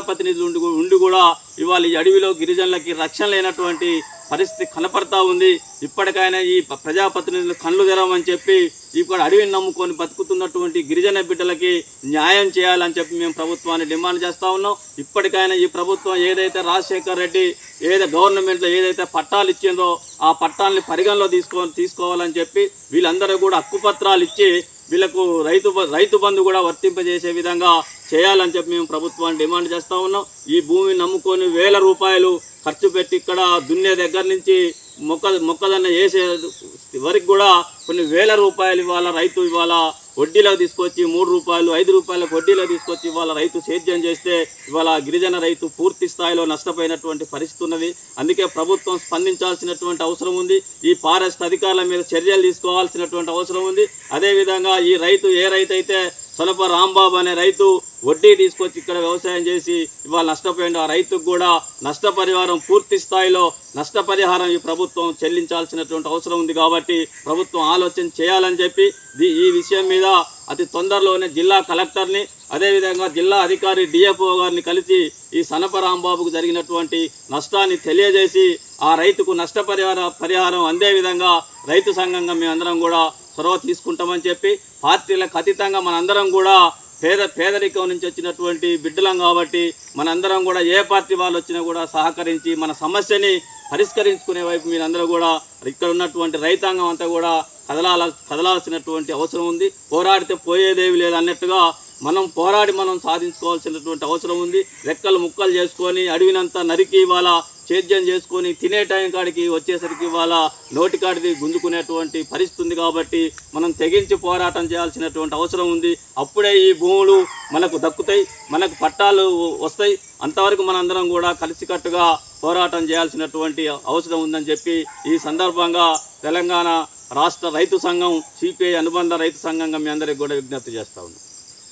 ప్రతినిధులు ఉండి ఉండి కూడా ఇవాళ ఈ అడవిలో గిరిజనులకి రక్షణ లేనటువంటి పరిస్థితి కనపడతా ఉంది ఇప్పటికైనా ఈ ప- ప్రజాప్రతినిధులు కళ్ళు తెరవమని చెప్పి ఇప్పుడు అడవిని నమ్ముకొని బతుకుతున్నటువంటి గిరిజన బిడ్డలకి న్యాయం చేయాలని చెప్పి మేము ప్రభుత్వాన్ని డిమాండ్ చేస్తా ఉన్నాం ఇప్పటికైనా ఈ ప్రభుత్వం ఏదైతే రాజశేఖర్ రెడ్డి ఏదైతే గవర్నమెంట్లో ఏదైతే పట్టాలు ఇచ్చిందో ఆ పట్టాలని పరిగణలో తీసుకో తీసుకోవాలని చెప్పి వీళ్ళందరూ కూడా హక్కుపత్రాలు ఇచ్చి వీళ్ళకు రైతు బ- రైతు బంధు కూడా వర్తింపజేసే విధంగా చేయాలని చెప్పి మేము ప్రభుత్వాన్ని డిమాండ్ చేస్తా ఉన్నాం ఈ భూమిని నమ్ముకొని వేల రూపాయలు ఖర్చు పెట్టి ఇక్కడ దున్నే దగ్గర నుంచి మొక్క మొక్కదన్న వేసే వరకు కూడా కొన్ని వేల రూపాయలు ఇవాళ రైతు ఇవాళ వడ్డీలో తీసుకొచ్చి మూడు రూపాయలు ఐదు రూపాయలకు వడ్డీలో తీసుకొచ్చి ఇవాళ రైతు సేద్యం చేస్తే ఇవాళ గిరిజన రైతు పూర్తి స్థాయిలో నష్టపోయినటువంటి పరిస్థితి ఉన్నది అందుకే ప్రభుత్వం స్పందించాల్సినటువంటి అవసరం ఉంది ఈ ఫారెస్ట్ అధికారుల మీద చర్యలు తీసుకోవాల్సినటువంటి అవసరం ఉంది అదేవిధంగా ఈ రైతు ఏ రైతు అయితే సొలప రాంబాబు అనే రైతు వడ్డీ తీసుకొచ్చి ఇక్కడ వ్యవసాయం చేసి ఇవాళ నష్టపోయింది ఆ రైతుకు కూడా నష్టపరిహారం పూర్తి స్థాయిలో నష్టపరిహారం ఈ ప్రభుత్వం చెల్లించాల్సినటువంటి అవసరం ఉంది కాబట్టి ప్రభుత్వం ఆలోచన చేయాలని చెప్పి దీ- ఈ విషయం మీద అతి తొందరలోనే జిల్లా కలెక్టర్ని అదేవిధంగా జిల్లా అధికారి డిఎఫ్ఓ గారిని కలిసి ఈ సనప రాంబాబుకు జరిగినటువంటి నష్టాన్ని తెలియజేసి ఆ రైతుకు నష్టపరిహార పరిహారం అందే విధంగా రైతు సంఘంగా మేమందరం కూడా చొరవ తీసుకుంటామని చెప్పి పార్టీలకు అతీతంగా మనందరం కూడా పేద పేదరికం నుంచి వచ్చినటువంటి బిడ్డలం కాబట్టి మనందరం కూడా ఏ పార్టీ వాళ్ళు వచ్చినా కూడా సహకరించి మన సమస్యని పరిష్కరించుకునే వైపు మీరందరూ కూడా ఇక్కడ ఉన్నటువంటి రైతాంగం అంతా కూడా కదలాల కదలాల్సినటువంటి అవసరం ఉంది పోరాడితే పోయేదేవి లేదు అన్నట్టుగా మనం పోరాడి మనం సాధించుకోవాల్సినటువంటి అవసరం ఉంది రెక్కలు ముక్కలు చేసుకొని అడవినంతా నరికి ఇవాళ సేద్యం చేసుకొని తినే టైం కాడికి వచ్చేసరికి ఇవాళ నోటికాడిది గుంజుకునేటువంటి పరిస్థితి ఉంది కాబట్టి మనం తెగించి పోరాటం చేయాల్సినటువంటి అవసరం ఉంది అప్పుడే ఈ భూములు మనకు దక్కుతాయి మనకు పట్టాలు వస్తాయి అంతవరకు మనందరం కూడా కలిసికట్టుగా పోరాటం చేయాల్సినటువంటి అవసరం ఉందని చెప్పి ఈ సందర్భంగా తెలంగాణ రాష్ట్ర రైతు సంఘం సిపిఐ అనుబంధ రైతు సంఘంగా మీ అందరికి కూడా విజ్ఞప్తి చేస్తా ఉన్నాం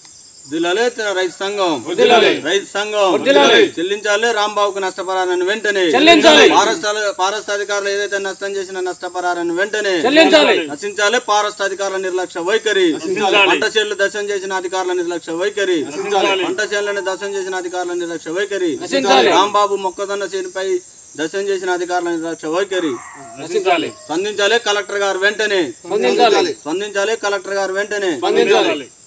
దిలాలే రైతు సంఘం రైతు సంఘం చెల్లించాలి రాంబాబుకు నష్టపరాన్ని వెంటనే చెల్లించాలి. ఫారెస్ట్ ఫారెస్ట్ అధికారులు ఏదైతే నష్టం చేసిన నష్టపరాన్ని వెంటనే చెల్లించాలి. నశించాలి ఫారెస్ట్ అధికారుల నిర్లక్ష్య వైఖరి పంట చేనులు దశం చేసిన అధికారుల నిర్లక్ష్య వైఖరి పంట చేనులను దశం చేసిన అధికారుల నిర్లక్ష్య వైఖరి నశించాలి. రాంబాబు మొక్కజొన్న చేనుపై దశం చేసిన అధికారుల నిర్లక్ష్య వైఖరి నశించాలి స్పందించాలి కలెక్టర్ గారు వెంటనే స్పందించాలి స్పందించాలి కలెక్టర్ గారు వెంటనే స్పందించాలి